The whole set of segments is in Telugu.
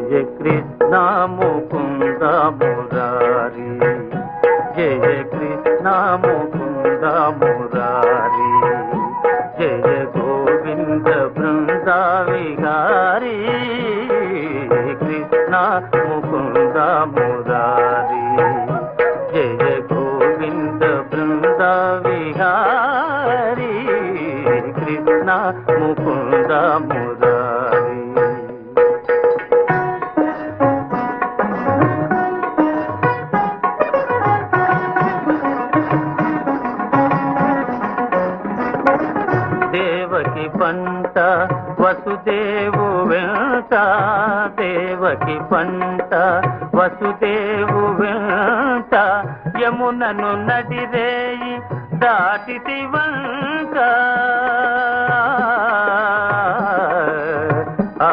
జయ కృష్ణ ముకుంద మురారి జయ కృష్ణ ముకుంద మురారి జయ గోవింద బృంద విహారీ కృష్ణ ముకుంద మురారి జయ గోవింద బృంద విహారీ కృష్ణ ముకుంద మురారి దేవకి పంట వసుదేవు వెంట దేవకి పంట వసుదేవు వెంట యమునను నడిరేయి దాటితి వంట ఆ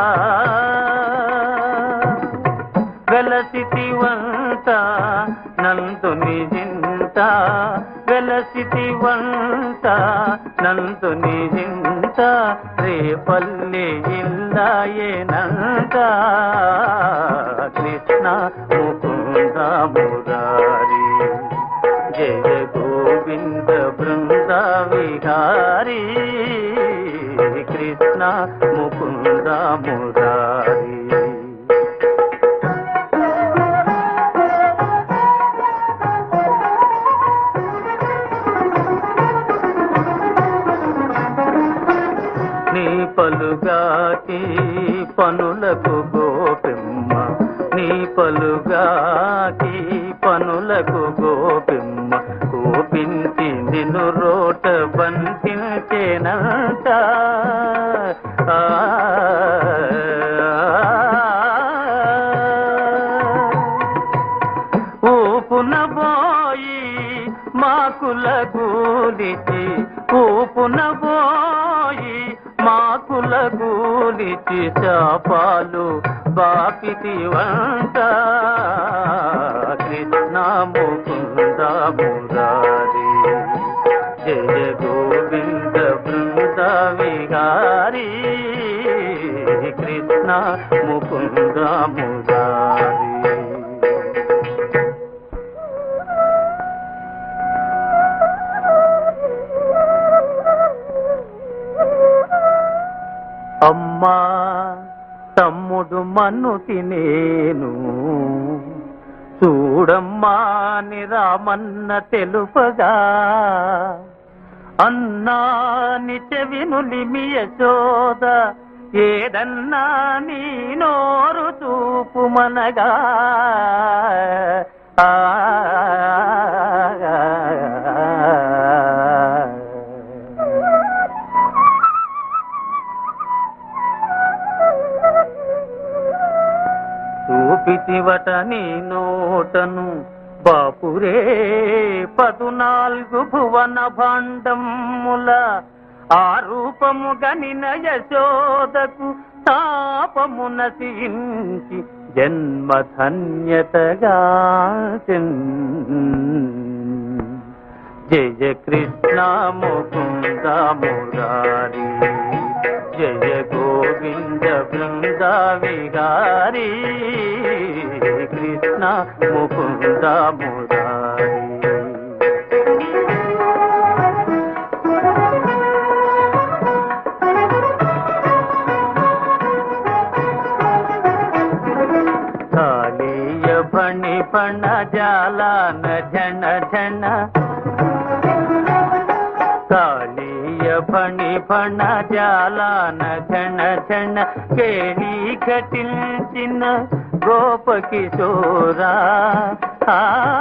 వెలసితి వంట నందుని జింత వెలసితి వంట నందుని జింత రేపల్లి ఇల్లాయేనంత కృష్ణ ముకుంద మురారి జయ గోవింద బృంద విహారీ కృష్ణ ముకుంద మురారి నీ పలుగాకి పనులకు గోపిమ్మ నీ పలుగాకి పనులకు గోపిమ్మ కోపించి నిన్ను రోట బంధించేనంట ఆ, ఊపున పోయి మాకుల గూలిచి ఊపున పోయి మాకుల గూలిచి శాపాలు బాపితి వంట కృష్ణ ముకుంద మురారి జయ గోవింద బృంద విహారీ కృష్ణ ముకుంద మురారి అమ్మా తమ్ముడు మన్ను తినేను చూడమ్మా అని రామన్న తెలుపగా అన్నా నిచెవినులిమి యశోద ఏదన్నా నీ నోరు చూపు మనగా ఆ చూపితివట నీ నోటను బాపురే పదునాలుగు భువన భాండముల ఆ రూపము గనిన యశోదకు తాపము నశించి జన్మధన్యతగా జయ కృష్ణ ముకుంద మురారి జయ గోవింద బృంద విహారీ కృష్ణ ముకుంద మురారి కాళీయ ఫణి ఫణ జాలాన ఝణ ఝణ కాళీయ ఫణి ఫణ జాలాన ఝణ ఝణ కేళీ ఘటించిన గోప కిశోరా ఆ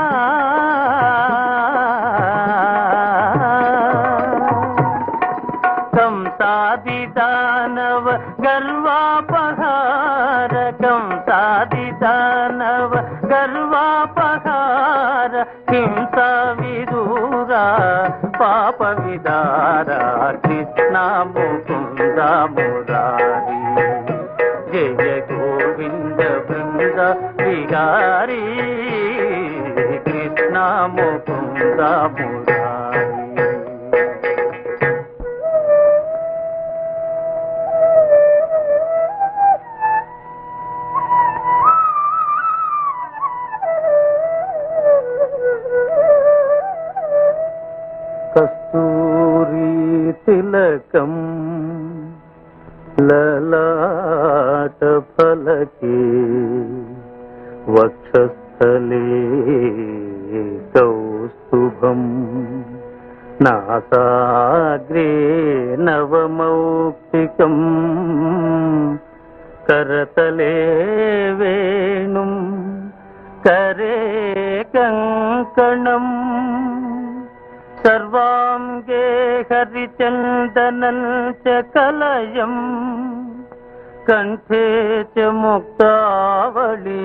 కంసాది దానవ గర్వాపహార కంసాది దానవ గర్వాపహార హింస విదూరా పాప విదార కృష్ణ ముకుంద మురారి జయ గోవింద బృంద విహారీ కృష్ణ ముకుంద మురారి తిలకం లలాట ఫలకే వక్షస్థలే కౌస్తుభం నాసాగ్రే నవమౌక్తికం కరతలే వేణుం కరే కంకణం సర్వాంగే హరిచందనం చ కలయం కంఠే చ ముక్తావళి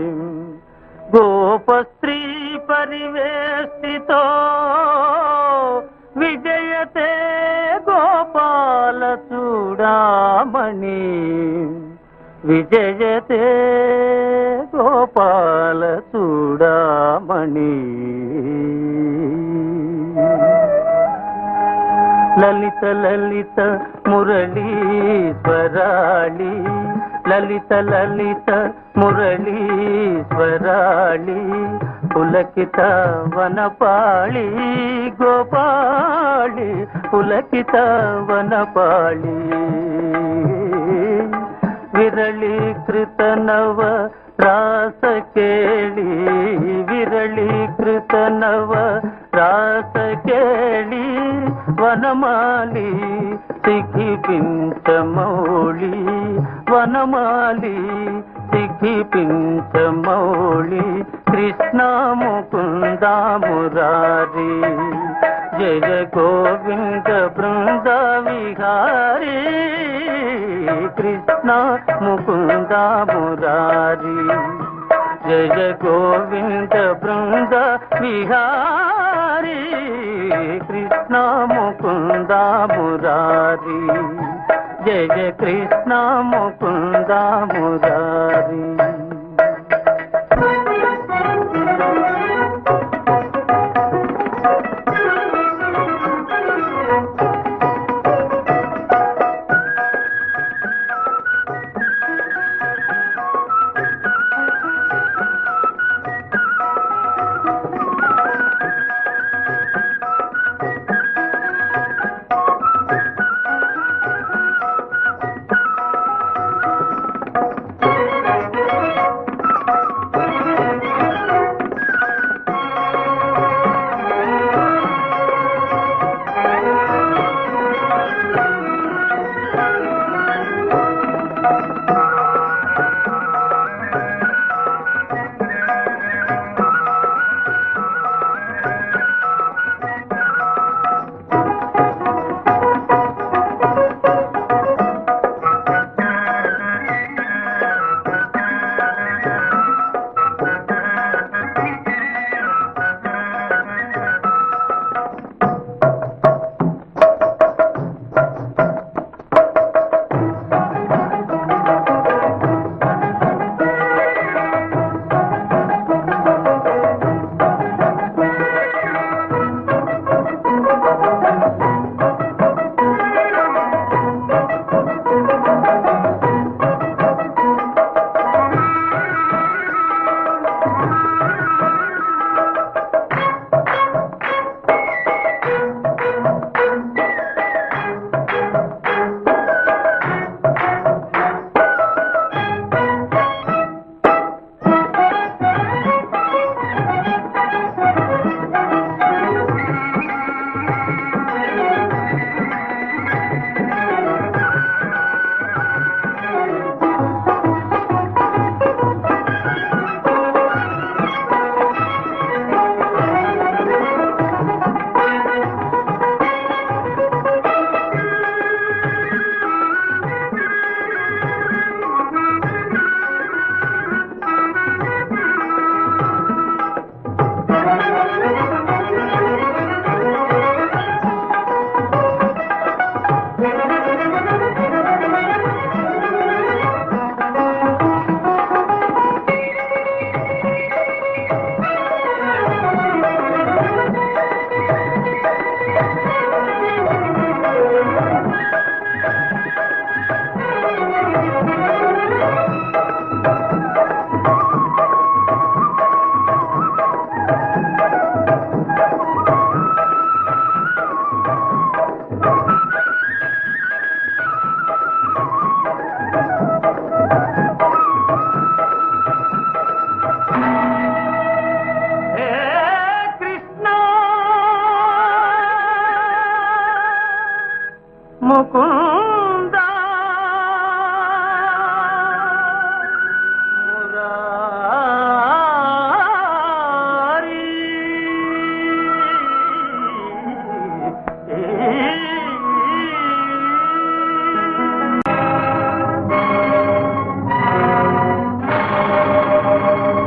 గోపస్త్రీ పరివేష్టితో విజయతే గోపాల చూడామణి విజయతే గోపాల చూడామణి లలిత లలిత మురళీశ్వరాళి లలిత లలిత మురళీశ్వరాళి పులకిత వనపాళి గోపాళి పులకిత వనపాళి విరళీకృత నవ రాస కేళి విరళీకృత నవ రాస కేళి వనమాలి సిఖిపించమౌళి వనమాలి సిఖిపించమౌళి కృష్ణ ముకుంద మురారి జయ గోవింద బృంద విహారీ కృష్ణ ముకుంద మురారి జయ గోవింద బృంద విహారీ కృష్ణ ముకుంద మురారి జయ కృష్ణ ముకుంద మురారి